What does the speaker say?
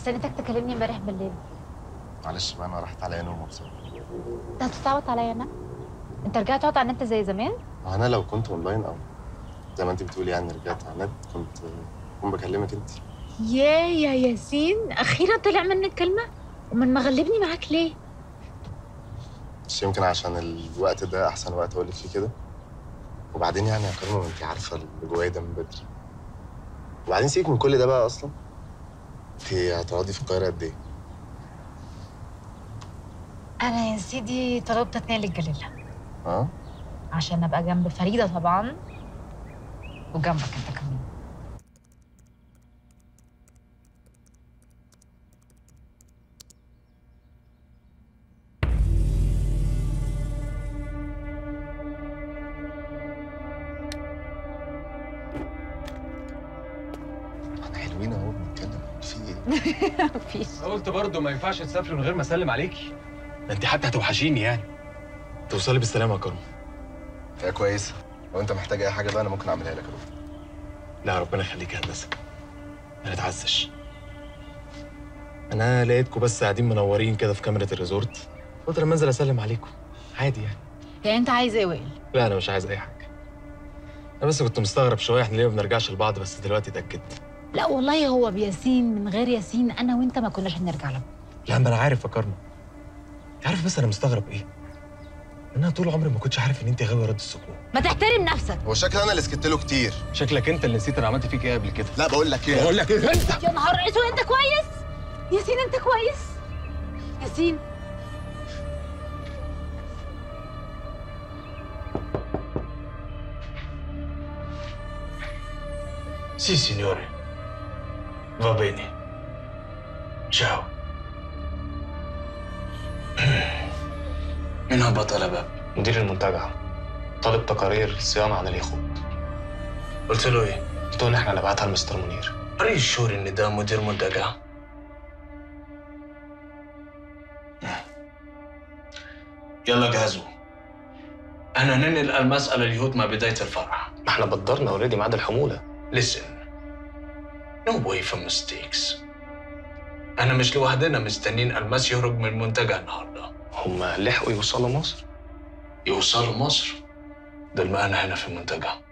استنيتك تكلمني امبارح بالليل معلش بقى انا راحت عليا نوم بصراحه انت هتستعوض عليا انا انت رجعت تقعد على النت زي زمان وانا لو كنت اونلاين او زي ما انت بتقولي يعني رجعت على النت كنت كنت بكلمك انت يا يا ياسين اخيرا طلع منك كلمه ومن مغلبني معاك ليه مش يمكن عشان الوقت ده احسن وقت اقول لك فيه كده وبعدين يعني يا كرمه ما انت عارفه اللي جوايا ده من بدري وبعدين سيبك من كل ده بقى اصلا انت هتقعدي في القاهره قد ايه؟ انا يا سيدي طلبت اتنقل الجليله اه عشان ابقى جنب فريده طبعا وجنبك انت كمان احنا حلوين اهو بنتكلم في ايه؟ مفيش قلت برضه ما ينفعش تسافري من غير ما اسلم عليكي ده انت حتى هتوحشيني يعني توصلي بالسلامه يا كرم هي كويسه لو انت محتاج اي حاجه بقى انا ممكن اعملها لك يا رب. لا ربنا يخليك يا هندسه ما نتعزش انا لقيتكم بس قاعدين منورين كده في كاميرا الريزورت قلت لما انزل اسلم عليكم عادي يعني يعني انت عايز ايه وائل لا انا مش عايز اي حاجه انا بس كنت مستغرب شويه احنا ليه ما بنرجعش لبعض بس دلوقتي اتاكدت لا والله هو بياسين من غير ياسين انا وانت ما كناش هنرجع له لا ما انا عارف يا كرم انت عارف بس انا مستغرب ايه ان انا طول عمري ما كنتش عارف ان انت غاوي رد السكون ما تحترم نفسك هو شكلي انا اللي سكت له كتير شكلك انت اللي نسيت انا عملت فيك ايه قبل كده لا بقول لك ايه بقول لك ايه انت يا نهار اسود انت كويس ياسين انت كويس ياسين Sì, signore. Va bene. Ciao. من هو طلبك؟ مدير المنتجع طالب تقارير صيانة عن اليخوت قلت له ايه؟ قلت له ان احنا نبعتها لمستر منير Are you sure ان ده مدير منتجع؟ يلا جهزوا انا ننقل المسألة اليهود مع بداية الفرح ما احنا بدرنا اوريدي ميعاد الحمولة Listen. No way for mistakes. أنا مش لوحدنا مستنين ألماس يهرب من المنتجع النهاردة. هم لحقوا يوصلوا مصر يوصلوا مصر دول معانا هنا في المنتجع.